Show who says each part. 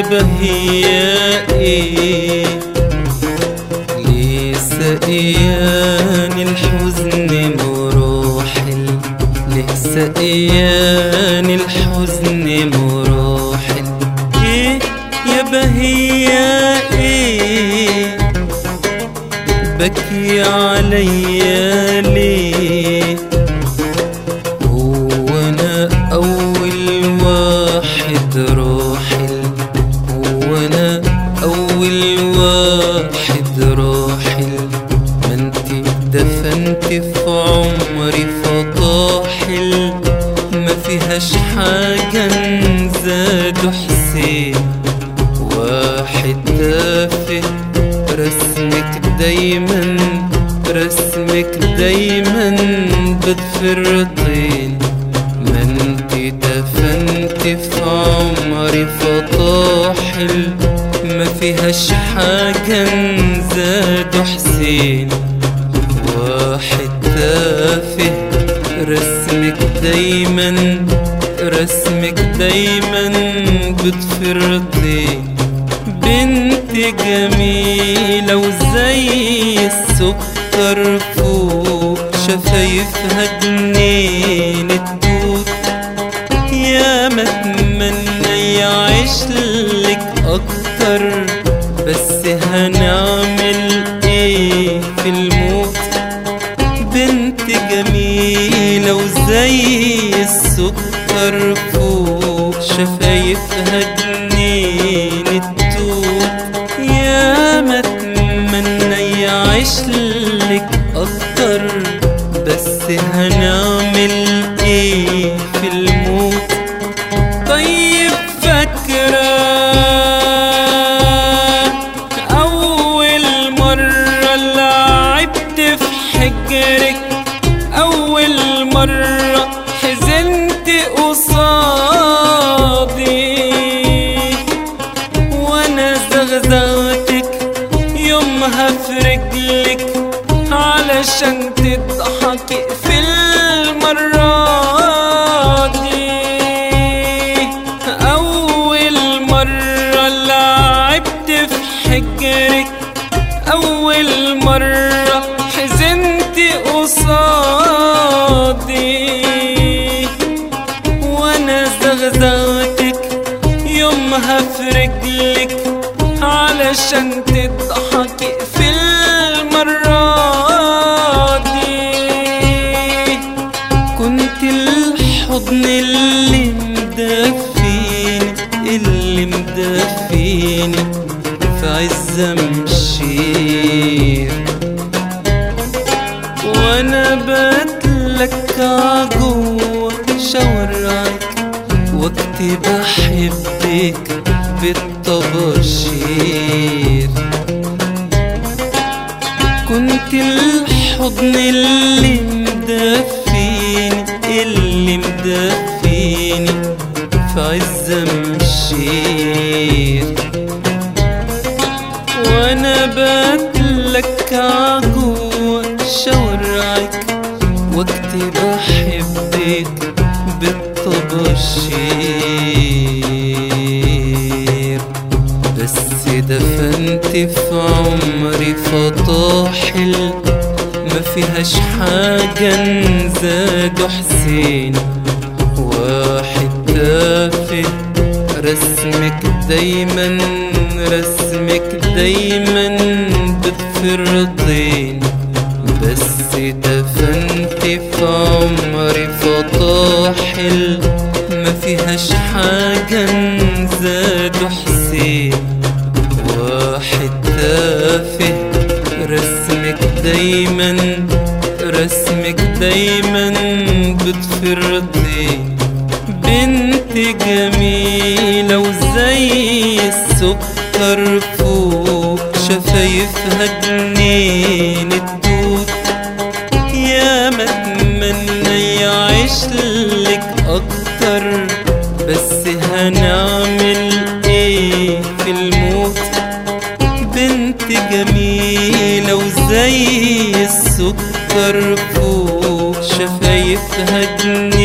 Speaker 1: بهيائي ليه سقيان الحزن مراحل ليه سقيان الحزن مراحل ايه يا بهيائي بكي عليا ليه هو انا اول واحد راحل هو انا اول واحد راحل ما انتي دفنت في عمري فطاحل ما فيهاش حاجة نزاد حسين واحد تافه رسمك دايما رسمك دايما بتفر طين ما انتي دفنت في عمري فطاحل ما فيهاش حاجة نزاد حسين واحد تافه رسمك دايما رسمك دايما بتفر طين بنت جميلة وزي السكر فوق شفايفها جنين التوت يا ما اتمنى يعيش لك اكتر بس هنعمل ايه في الموت بنت جميلة وزي السكر فوق شفايفها جنين التوت يا ما اتمنى يعيش لك اكتر بس هنعمل ايه في الموت طيب فاكرة أول مرة لعبت في حجرك أول مرة حزنت قصادي وأنا زغزغتك يومها في رجلك علشان تضحكي في المرة دي أول مرة لعبت في حجرك أول مرة حزنت قصادي وأنا زغزغتك يومها في رجلك علشان تضحكي في المرة دي كنت الحضن اللي مدفيني اللي مدفيني في عز مشير وانا بتلك جوه شوارعك واكتب احبك بالطباشير كنت الحضن اللي مدفيني اللي مدفيني في عز مشير وانا بتلك جوه شوارعك واكتب احبك بالطباشير بس دفنت في عمري فطاحل ما فيهاش حاجة نزاد حسين واحد تافه رسمك دايما رسمك دايما بتفر طين بس دفنت في عمري فطاحل ما فيهاش حاجة نزاد حسين واحد تافه رسمك دايما رسمك دايما بتفر طين بنت جميلة وزي السكر فوق شفايفها جنين التوت يا ما اتمنى يعيش لك اكتر بس هنعمل ايه في الموت بنت جميلة وزي السكر فوق شفايفها جنين